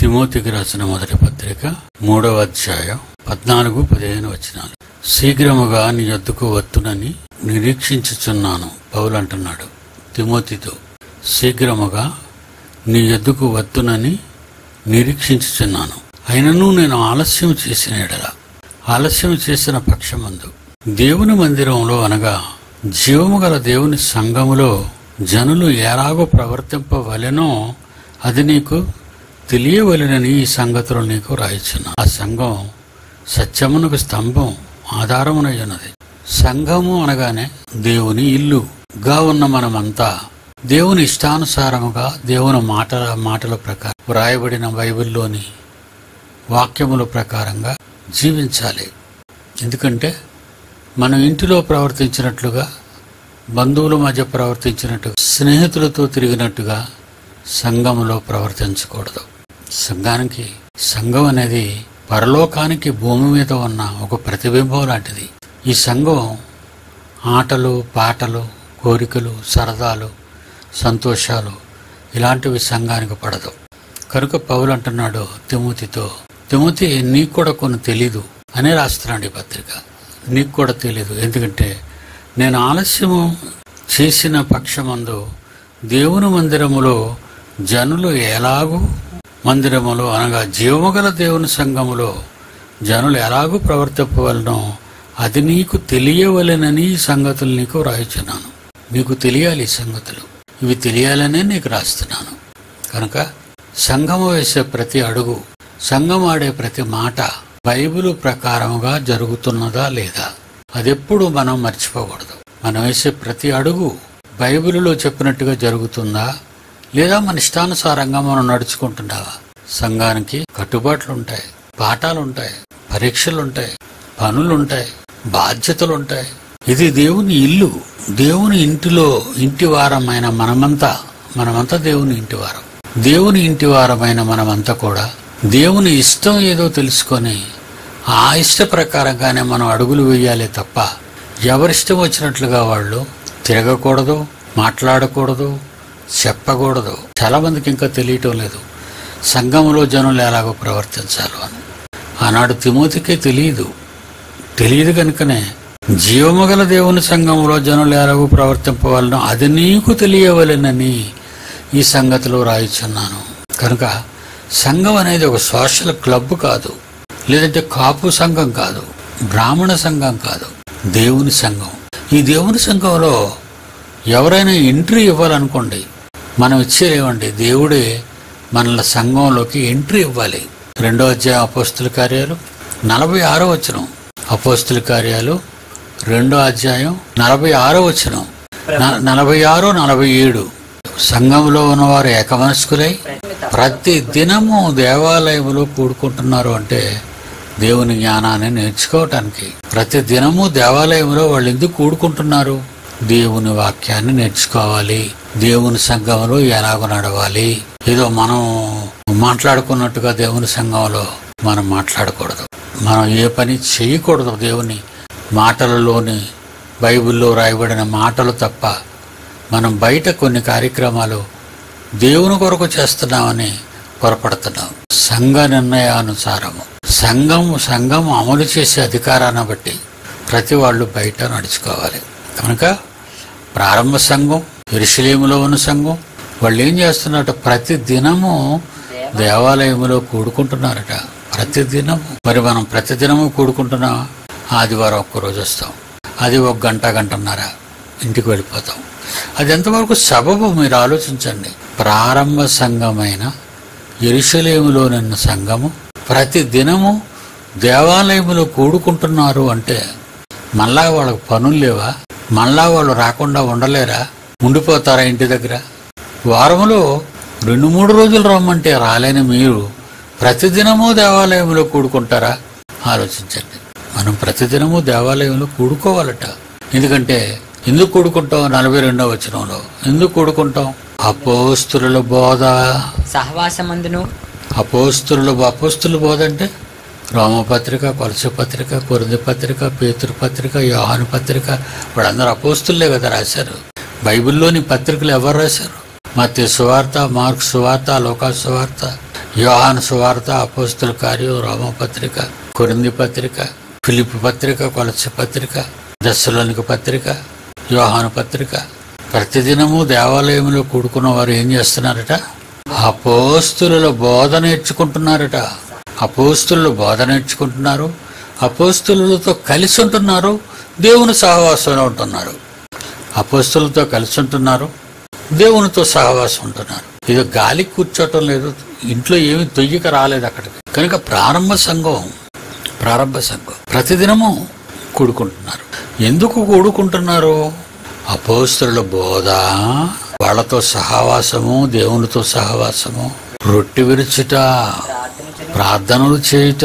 తిమోతికి రాసిన మొదటి పత్రిక మూడవ అధ్యాయం పద్నాలుగు పదిహేను వచనాలు శీఘ్రముగా నీ యొద్దకు వత్తునని నిరీక్షించుచున్నాను పౌలు అంటున్నాడు తిమోతితో శీఘ్రముగా నీ యొద్దకు వత్తునని నిరీక్షించుచున్నాను అయినను నేను ఆలస్యం చేసిన ఎడల ఆలస్యం చేసిన పక్షమందు దేవుని మందిరంలో అనగా జీవము గల దేవుని సంఘములో జనులు ఎలాగో ప్రవర్తింపవలెనో అది నీకు తెలియవలెనని ఈ సంగతులు నీకు రాయిచున్నా ఆ సంఘం సత్యమునకు స్తంభం ఆధారమునయ్యున్నది సంఘము అనగానే దేవుని ఇల్లుగా ఉన్న మనమంతా దేవుని ఇష్టానుసారముగా దేవుని మాటల మాటల ప్రకారం వ్రాయబడిన బైబిల్లోని వాక్యముల ప్రకారంగా జీవించాలి ఎందుకంటే మనం ఇంటిలో ప్రవర్తించినట్లుగా బంధువుల మధ్య ప్రవర్తించినట్టుగా స్నేహితులతో తిరిగినట్టుగా సంఘములో ప్రవర్తించకూడదు సంఘానికి సంఘం అనేది పరలోకానికి భూమి మీద ఉన్న ఒక ప్రతిబింబం లాంటిది ఈ సంఘం ఆటలు పాటలు కోరికలు సరదాలు సంతోషాలు ఇలాంటివి సంఘానికి పడదు కనుక పౌలు అంటున్నాడు తిమోతితో తిమోతి నీకు కూడా కొన్ని తెలీదు అనే రాస్తున్నాడు ఈ పత్రిక నీకు కూడా తెలీదు ఎందుకంటే నేను ఆలస్యము చేసిన పక్షమందు దేవుని మందిరములో జనులు ఎలాగూ మందిరములో అనగా జీవముగల దేవుని సంఘములో జనులు ఎలాగూ ప్రవర్తింపవలనో అది నీకు తెలియవలెనని ఈ సంగతులు నీకు రాయిచున్నాను నీకు తెలియాలి ఈ సంగతులు ఇవి తెలియాలనే నీకు రాస్తున్నాను కనుక సంఘము వేసే ప్రతి అడుగు సంఘం ఆడే ప్రతి మాట బైబిల్ ప్రకారముగా జరుగుతున్నదా లేదా అదెప్పుడు మనం మర్చిపోకూడదు మనం వేసే ప్రతి అడుగు బైబిలులో చెప్పినట్టుగా జరుగుతుందా లేదా మన ఇష్టానుసారంగా మనం నడుచుకుంటున్నావా సంఘానికి కట్టుబాట్లు ఉంటాయి పాఠాలు ఉంటాయి పరీక్షలు ఉంటాయి పనులు ఉంటాయి బాధ్యతలు ఉంటాయి ఇది దేవుని ఇల్లు దేవుని ఇంటిలో ఇంటి వారమైన మనమంతా మనమంతా దేవుని ఇంటి వారం దేవుని ఇంటి వారమైన మనమంతా కూడా దేవుని ఇష్టం ఏదో తెలుసుకొని ఆ ఇష్ట ప్రకారంగానే మనం అడుగులు వేయాలి తప్ప ఎవరిష్టం వచ్చినట్లుగా వాళ్ళు తిరగకూడదు మాట్లాడకూడదు చెప్పకూడదు చాలా మందికి ఇంకా తెలియటం లేదు సంఘంలో జనులు ఎలాగో ప్రవర్తించాలో అని ఆనాడు తిమోతికే తెలియదు తెలియదు కనుకనే జీవము గల దేవుని సంఘంలో జనులు ఎలాగో ప్రవర్తింపవలనో అది నీకు తెలియవలెనని ఈ సంగతిలో రాయిచున్నాను కనుక సంఘం అనేది ఒక సోషల్ క్లబ్ కాదు లేదంటే కాపు సంఘం కాదు బ్రాహ్మణ సంఘం కాదు దేవుని సంఘం ఈ దేవుని సంఘంలో ఎవరైనా ఎంట్రీ ఇవ్వాలనుకోండి మనం ఇచ్చేదేమండి దేవుడే మనల సంఘంలోకి ఎంట్రీ ఇవ్వాలి రెండో అధ్యాయం అపోస్తుల కార్యాలు నలభై ఆరో వచనం అపోస్తుల కార్యాలు రెండో అధ్యాయం నలభై ఆరో వచనం న- నలభై ఆరు నలభై ఏడు సంఘంలో ఉన్నవారు ఏకమనస్కులై ప్రతి దినము దేవాలయంలో కూడుకుంటున్నారు అంటే దేవుని జ్ఞానాన్ని నేర్చుకోవటానికి ప్రతి దినము దేవాలయంలో వాళ్ళు ఎందుకు కూడుకుంటున్నారు దేవుని వాక్యాన్ని నేర్చుకోవాలి దేవుని సంఘంలో ఎలాగో నడవాలి ఏదో మనం మాట్లాడుకున్నట్టుగా దేవుని సంఘంలో మనం మాట్లాడకూడదు మనం ఏ పని చేయకూడదు దేవుని మాటలలోని బైబిల్లో రాయబడిన మాటలు తప్ప మనం బయట కొన్ని కార్యక్రమాలు దేవుని కొరకు చేస్తున్నామని పొరపడుతున్నాం సంఘ నిర్ణయానుసారము సంఘం సంఘం అమలు చేసే అధికారాన్ని బట్టి ప్రతి వాళ్ళు బయట నడుచుకోవాలి కనుక ప్రారంభ సంఘం ఎరుషలేములో ఉన్న సంఘం వాళ్ళు ఏం చేస్తున్నట్టు ప్రతి దినము దేవాలయంలో కూడుకుంటున్నారట ప్రతి దినము మరి మనం ప్రతి దినము కూడుకుంటున్నాం ఆదివారం ఒక్కరోజు వస్తాం అది ఒక గంట గంటన్నర ఇంటికి వెళ్ళిపోతాం అది ఎంతవరకు సబబు మీరు ఆలోచించండి ప్రారంభ సంఘమైన ఎరుషలేములో నిన్న సంఘము ప్రతి దినము దేవాలయములో కూడుకుంటున్నారు అంటే మళ్ళా వాళ్ళకు పనులు లేవా మళ్ళా వాళ్ళు రాకుండా ఉండలేరా ఉండిపోతారా ఇంటి దగ్గర వారములో రెండు మూడు రోజులు రమ్మంటే రాలేని మీరు ప్రతిదినము దేవాలయంలో కూడుకుంటారా ఆలోచించండి మనం ప్రతిదినము దేవాలయంలో కూడుకోవాలట ఎందుకంటే ఎందుకు కూడుకుంటాం నలభై రెండవ వచనంలో ఎందుకు కూడుకుంటాం అపోస్తుల బోధ సహవాసమందును అపోస్తుల అపోస్తుల బోధ అంటే రోమపత్రిక కొలస పత్రిక కొరింది పత్రిక పేతురు పత్రిక యోహాను పత్రిక వాళ్ళందరూ అపోస్తులే కదా రాశారు బైబిల్లోని పత్రికలు ఎవరు రాశారు మత్య సువార్త మార్క్ సువార్త లోకా సువార్త యోహాను సువార్త అపోస్తుల కార్యం రోమపత్రిక కొరింది పత్రిక ఫిలిప్ పత్రిక కొలసి పత్రిక దశలోనికి పత్రిక యోహాను పత్రిక ప్రతిదినము దేవాలయంలో కూడుకున్న వారు ఏం చేస్తున్నారట అపోస్తుల బోధ నేర్చుకుంటున్నారట అపోస్తులు బోధ నేర్చుకుంటున్నారు అపోస్తులతో కలిసి ఉంటున్నారు దేవుని సహవాసంలో ఉంటున్నారు అపోస్తులతో కలిసి ఉంటున్నారు దేవునితో సహవాసం ఉంటున్నారు ఇది గాలి కూర్చోటం లేదు ఇంట్లో ఏమి తొయ్యక రాలేదు అక్కడికి కనుక ప్రారంభ సంఘం ప్రారంభ సంఘం ప్రతిదినము కూడుకుంటున్నారు ఎందుకు కూడుకుంటున్నారు అపోస్తుల బోధ వాళ్ళతో సహవాసము దేవునితో సహవాసము రొట్టె విరుచుట ప్రార్థనలు చేయుట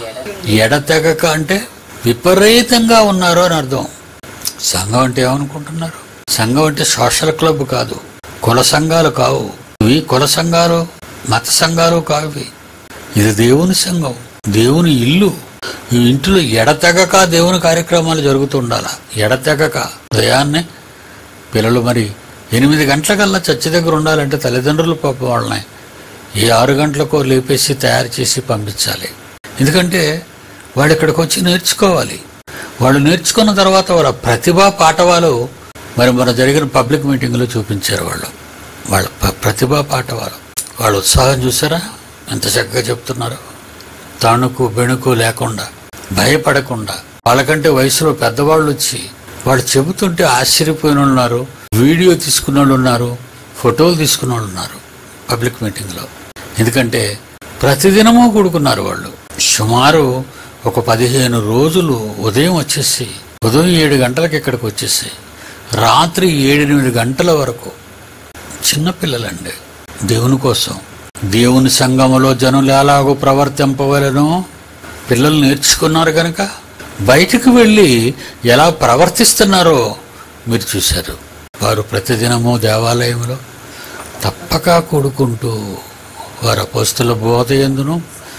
ఎడతెగక అంటే విపరీతంగా ఉన్నారు అని అర్థం సంఘం అంటే ఏమనుకుంటున్నారు సంఘం అంటే సోషల్ క్లబ్ కాదు కుల సంఘాలు కావు ఇవి కుల సంఘాలు మత సంఘాలు కావు ఇవి. ఇది దేవుని సంఘం దేవుని ఇల్లు ఈ ఇంటిలో ఎడతెగక దేవుని కార్యక్రమాలు జరుగుతుండాల ఎడతెగక ఉదయాన్నే పిల్లలు మరి ఎనిమిది గంటలకల్లా చర్చి దగ్గర ఉండాలంటే తల్లిదండ్రులు పాప వాళ్ళని ఏ ఆరు గంటలకో లేపేసి తయారు చేసి పంపించాలి ఎందుకంటే వాడు ఇక్కడికి వచ్చి నేర్చుకోవాలి వాళ్ళు నేర్చుకున్న తర్వాత వాళ్ళ ప్రతిభా పాఠవాలు మరి మన జరిగిన పబ్లిక్ మీటింగ్లో చూపించారు వాళ్ళు వాళ్ళ ప- ప్రతిభా పాఠవాలు వాళ్ళ ఉత్సాహం చూసారా ఎంత చక్కగా చెప్తున్నారు తణుకు బెణుకు లేకుండా భయపడకుండా వాళ్ళకంటే వయసులో పెద్దవాళ్ళు వచ్చి వాళ్ళు చెబుతుంటే ఆశ్చర్యపోయిన వాళ్ళు ఉన్నారు వీడియో తీసుకున్న వాళ్ళు ఉన్నారు ఫోటోలు తీసుకున్న వాళ్ళు ఉన్నారు పబ్లిక్ మీటింగ్లో ఎందుకంటే ప్రతిదినము కూడుకున్నారు వాళ్ళు సుమారు ఒక పదిహేను రోజులు ఉదయం వచ్చేసి ఉదయం ఏడు గంటలకు ఇక్కడికి వచ్చేసి రాత్రి ఏడెనిమిది గంటల వరకు చిన్నపిల్లలండి దేవుని కోసం దేవుని సంఘములో జనులు ఎలాగో ప్రవర్తింపవలను పిల్లలు నేర్చుకున్నారు కనుక బయటకు వెళ్ళి ఎలా ప్రవర్తిస్తున్నారో మీరు చూశారు వారు ప్రతిదినము దేవాలయంలో తప్పక కూడుకుంటూ వారు అపోస్తుల బోధ ఎందును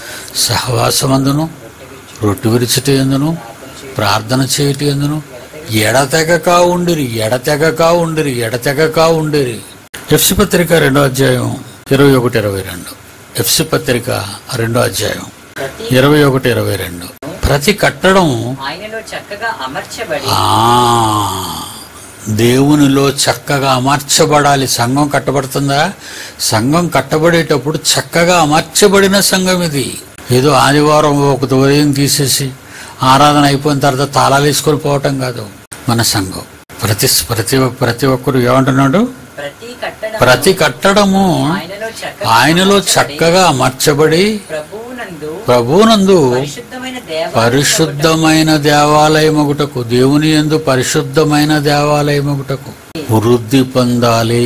సహవాసమందును రొట్టు విరుచుట ఎందును ప్రార్థన చేయట ఎందును ఎడతెగక ఉండిరి ఎడతెగక ఉండిరి ఎడతెగక ఉండిరి ఎఫ్సి పత్రిక రెండో అధ్యాయం ఇరవై ఒకటి ఇరవై రెండు ఎఫ్సి పత్రిక రెండో అధ్యాయం ప్రతి ఇరవై ఒకటి ఇరవై రెండు ప్రతి కట్టడం ఆయనలో చక్కగా అమర్చబడి ఆ దేవునిలో చక్కగా అమర్చబడాలి సంఘం కట్టబడుతుందా సంఘం కట్టబడేటప్పుడు చక్కగా అమర్చబడిన సంఘం ఇది ఏదో ఆదివారం ఒక ఉదయం తీసేసి ఆరాధన అయిపోయిన తర్వాత తాళాలు వేసుకొని పోవటం కాదు మన సంఘం ప్రతి ప్రతి ప్రతి ఒక్కరు ఏమంటున్నాడు ప్రతి కట్టడం ప్రతి కట్టడము ఆయనలో చక్కగా ఆయనలో అమర్చబడి చక్కగా అమర్చబడి ప్రభువునందు ప్రభువునందు పరిశుద్ధమైన దేవ పరిశుద్ధమైన దేవాలయమగుటకు దేవుని యందు పరిశుద్ధమైన దేవాలయమగుటకు వృద్ధి పొందాలి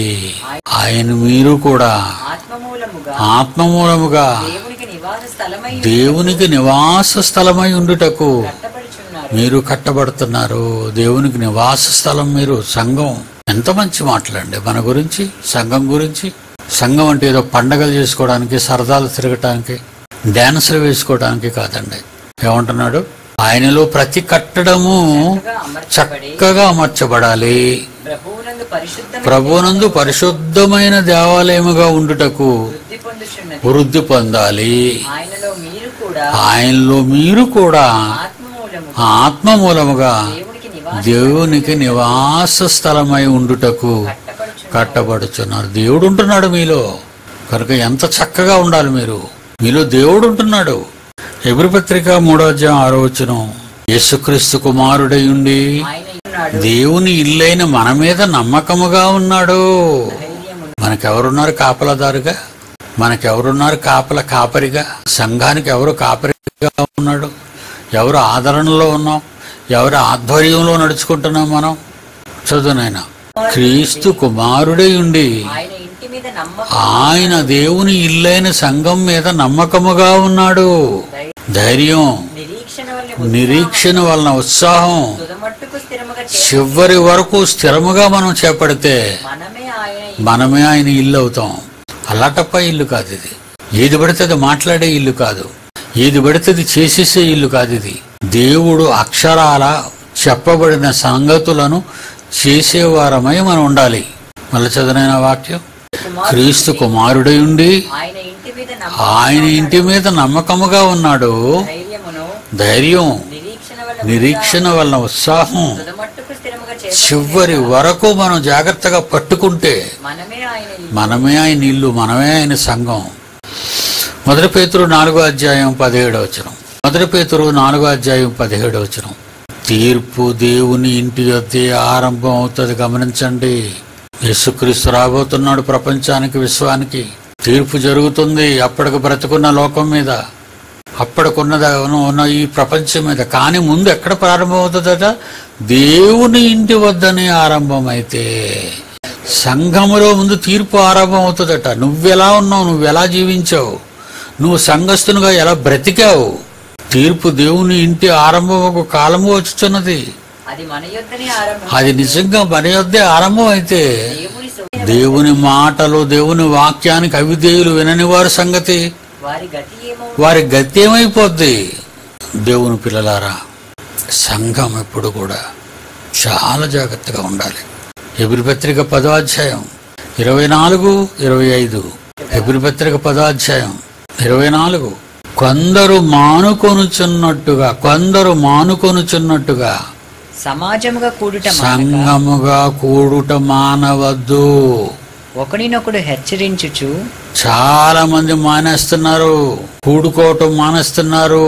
ఆయన మీరు కూడా ఆత్మమూలముగా ఆత్మమూలముగా దేవునికి నివాస స్థలమై దేవునికి నివాస స్థలమై ఉండుటకు కట్టబడుచున్నారు మీరు కట్టబడుతున్నారు దేవునికి నివాస స్థలం మీరు సంఘం ఎంత మంచి మాటలండి మన గురించి సంఘం గురించి సంఘం అంటే ఏదో పండగలు చేసుకోవడానికి సరదాలు తిరగటానికి డాన్సులు వేసుకోవడానికి కాదండి ఏమంటున్నాడు ఆయనలో ప్రతి కట్టడము చక్కగా అమర్చబడి చక్కగా అమర్చబడాలి ప్రభువునందు పరిశుద్ధమైన ప్రభునందు పరిశుద్ధమైన దేవాలయముగా ఉండుటకు వృద్ధి పొందుచున్నది వృద్ధి పొందాలి ఆయనలో మీరు కూడా ఆయనలో మీరు కూడా ఆత్మమూలము ఆత్మ మూలముగా దేవునికి నివాస దేవునికి నివాస స్థలమై ఉండుటకు కట్టబడుచున్నారు కట్టబడుచున్నారు దేవుడు ఉంటున్నాడు మీలో కనుక ఎంత చక్కగా ఉండాలి మీరు మీలో దేవుడు ఉంటున్నాడు ఎబ్రి పత్రిక మూడో అధ్యాయం ఆరో వచనం యేసుక్రీస్తు కుమారుడై ఉండి ఆయన ఉన్నాడు దేవుని ఇల్లైన మన మీద నమ్మకముగా ఉన్నాడు ధైర్యము మనకెవరున్నారు కాపలదారుగా మనకెవరున్నారు కాపల కాపరిగా సంఘానికి ఎవరు కాపరిగా ఉన్నాడు ఎవరు ఆదరణలో ఉన్నాం ఎవరి ఆధ్వర్యంలో నడుచుకుంటున్నాం మనం చదువునైనా క్రీస్తు కుమారుడై ఉండి ఆయన ఇంటి మీద నమ్మకం ఆయన దేవుని ఇల్లైన సంఘం మీద నమ్మకముగా ఉన్నాడు ధైర్యం నిరీక్షణ వల్ల నిరీక్షణ వలన ఉత్సాహం తుదమట్టుకు స్థిరముగా చే- చివరి వరకు స్థిరముగా మనం చేపడితే మనమే ఆయన మనమే ఆయన ఇల్లు అవుతాం అలాటప్ప ఇల్లు కాదు ఇది ఏది పడితే అది మాట్లాడే ఇల్లు కాదు ఏది పడితే అది చేసేసే ఇల్లు కాదు ఇది దేవుడు అక్షరాల చెప్పబడిన సంగతులను చేసేవారమై మనం ఉండాలి మళ్ళీ చదునైన వాక్యం కుమారుడు క్రీస్తు కుమారుడై ఉండి ఆయన ఇంటి మీద నమ్మకముగా ఆయన ఇంటి మీద నమ్మకముగా ఉన్నాడు ధైర్యమును ధైర్యం నిరీక్షణ వల్ల నిరీక్షణ వలన ఉత్సాహం తుదమట్టుకు స్థిరముగా చేత చివరి వరకు మనం జాగ్రత్తగా పట్టుకుంటే మనమే ఆయన ఇల్లు. మనమే ఆయన ఇల్లు మనమే ఆయన సంఘం మొదటి పేతురు నాలుగో అధ్యాయం పదిహేడు వచనం మొదటి పేతురు నాలుగో అధ్యాయం పదిహేడు వచనం తీర్పు దేవుని ఇంటి యొద్దే ఆరంభం అవుతుంది గమనించండి యేసుక్రీస్తు రాబోతున్నాడు ప్రపంచానికి విశ్వానికి తీర్పు జరుగుతుంది అప్పటికి బ్రతుకున్న లోకం మీద అప్పటికున్నద ఉన్న ఈ ప్రపంచం మీద కానీ ముందు ఎక్కడ ప్రారంభమవుతుందట దేవుని ఇంటి వద్దనే ఆరంభమైతే సంఘములో ముందు తీర్పు ఆరంభం అవుతుందట నువ్వెలా ఉన్నావు నువ్వెలా జీవించావు నువ్వు సంఘస్థునిగా ఎలా బ్రతికావు తీర్పు దేవుని ఇంటి ఆరంభం ఒక కాలము వచ్చుచున్నది అది మన యొద్దనే ఆరంభం అది నిజంగా మన యొద్దే ఆరంభం అయితే దేవుని సు- దేవుని మాటలు దేవుని వాక్యానికి అవిధేయులు వినని వారి సంగతి వారి గతి ఏమో వారి గతి ఏమైపోద్ది దేవుని పిల్లలారా సంఘం ఎప్పుడు కూడా చాలా జాగ్రత్తగా ఉండాలి ఎబిరి పత్రిక పదో అధ్యాయం ఇరవై నాలుగు ఇరవై ఐదు ఎబిరి పత్రిక పదో అధ్యాయం ఇరవై నాలుగు కొందరు మానుకొనుచున్నట్టుగా కొందరు మానుకొనుచున్నట్టుగా సమాజముగా కూడుట మానక సంఘముగా కూడుట మానవద్దు ఒకడినొకడు హెచ్చరించుచు చాలా మంది మానేస్తున్నారు కూడుకోవటం మానేస్తున్నారు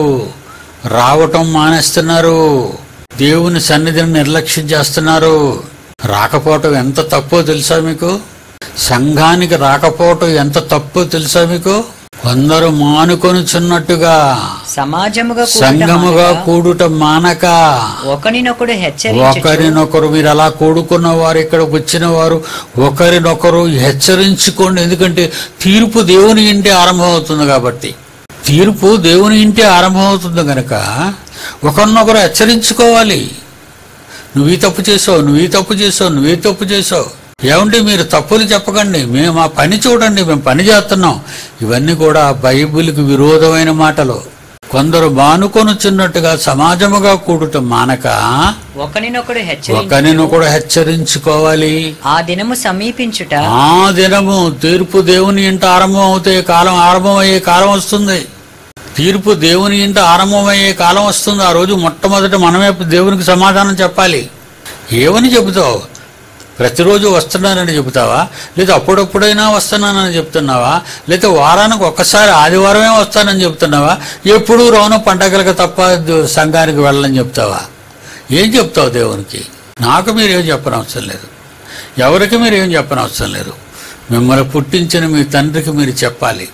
రావటం మానేస్తున్నారు దేవుని సన్నిధిని నిర్లక్ష్యం చేస్తున్నారు రాకపోవటం ఎంత తప్పో తెలుసా మీకు సంఘానికి రాకపోవటం ఎంత తప్పో తెలుసా మీకు కొందరు మానుకొనుచున్నట్టుగా సమాజముగా కూడుట సంఘముగా మానక కూడుట మానక ఒకడినొకడు హెచ్చరించుచు ఒకరినొకరు మీరు అలా కూడుకున్న వారు ఇక్కడ వచ్చిన వారు ఒకరినొకరు హెచ్చరించుకోండి ఎందుకంటే తీర్పు దేవుని ఇంటి ఆరంభం అవుతుంది కాబట్టి తీర్పు దేవుని ఇంటి ఆరంభం అవుతుంది గనక ఒకరినొకరు హెచ్చరించుకోవాలి నువ్వు ఈ తప్పు చేసావు నువ్వు ఈ తప్పు చేసావు నువ్వు ఈ తప్పు చేసావు ఏమంటే మీరు తప్పులు చెప్పకండి మేము ఆ పని చూడండి మేము పని చేస్తున్నాం ఇవన్నీ కూడా బైబిల్కి విరోధమైన మాటలు కొందరు మానుకొనుచున్నట్టుగా సమాజముగా కూడుట మానక ఒకరినొకడు హెచ్చరించు ఒకరిని కూడా హెచ్చరించుకోవాలి ఆ దినము సమీపించుట ఆ దినము తీర్పు దేవుని ఇంట ఆరంభం అవుతే కాలం ఆరంభమయ్యే కాలం వస్తుంది తీర్పు దేవుని ఇంట ఆరంభమయ్యే కాలం వస్తుంది ఆ రోజు మొట్టమొదట మనమే దేవునికి సమాధానం చెప్పాలి ఏమని చెబుతావు ప్రతిరోజు వస్తున్నానని చెబుతావా లేదా అప్పుడప్పుడైనా వస్తున్నానని చెప్తున్నావా లేదా వారానికి ఒక్కసారి ఆదివారమే వస్తానని చెప్తున్నావా ఎప్పుడూ రాను పండగలకు తప్ప ద- సంఘానికి వెళ్ళని చెప్తావా ఏం చెప్తావు దేవునికి నాకు మీరేం చెప్పనవసరం లేదు ఎవరికి మీరు ఏం చెప్పనవసరం లేదు మిమ్మల్ని పుట్టించిన మీ తండ్రికి మీరు చెప్పాలి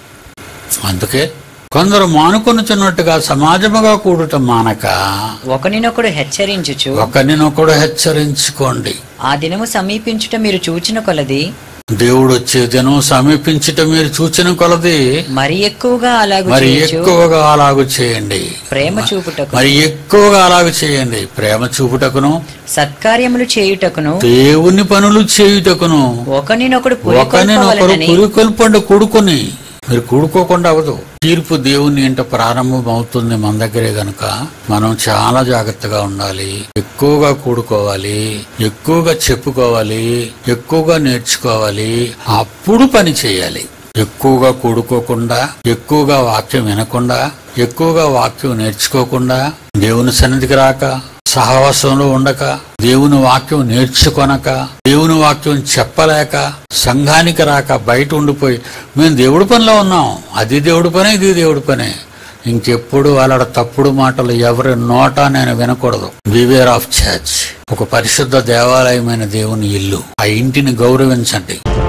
అందుకే కొందరు మానుకొనుచున్నట్టుగా సమాజముగా కూడుట మానక ఒకరినొకడు హెచ్చరించుచు ఒకరినొకడు హెచ్చరించుకోండి ఆ దినము సమీపించుట మీరు చూచిన కొలది దేవుడు వచ్చే దినం సమీపించుట మీరు చూచిన కొలది మరి ఎక్కువగా అలాగు మరి చేయొచ్చు ఎక్కువగా అలాగు చేయండి ప్రేమ చూపుటకు మరి ఎక్కువగా అలాగు చేయండి ప్రేమ చూపుటకును సత్కార్యములు చేయుటకును దేవుని పనులు చేయుటకును ఒకరినొకడు ఒకరినొకరు పురికొల్పవలెనని పురికొల్పండి కూడుకొని మీరు కూడుకోకుండా అవదు తీర్పు దేవుని ఇంట ప్రారంభం అవుతుంది మన దగ్గరే గనుక మనం చాలా జాగ్రత్తగా ఉండాలి ఎక్కువగా కూడుకోవాలి ఎక్కువగా చెప్పుకోవాలి ఎక్కువగా నేర్చుకోవాలి అప్పుడు పని చేయాలి ఎక్కువగా కూడుకోకుండా ఎక్కువగా వాక్యం వినకుండా ఎక్కువగా వాక్యం నేర్చుకోకుండా దేవుని సన్నిధికి రాక సహవాసంలో ఉండక దేవుని వాక్యం నేర్చుకొనక దేవుని వాక్యం చెప్పలేక సంఘానికి రాక బయట ఉండిపోయి మేము దేవుడి పనిలో ఉన్నాం అది దేవుడి పనే ఇది దేవుడి పనే ఇంకెప్పుడు వాళ్ళ తప్పుడు మాటలు ఎవరి నోట నేను వినకూడదు బివేర్ ఆఫ్ చర్చ్ ఒక పరిశుద్ధ దేవాలయమైన దేవుని ఇల్లు ఆ ఇంటిని గౌరవించండి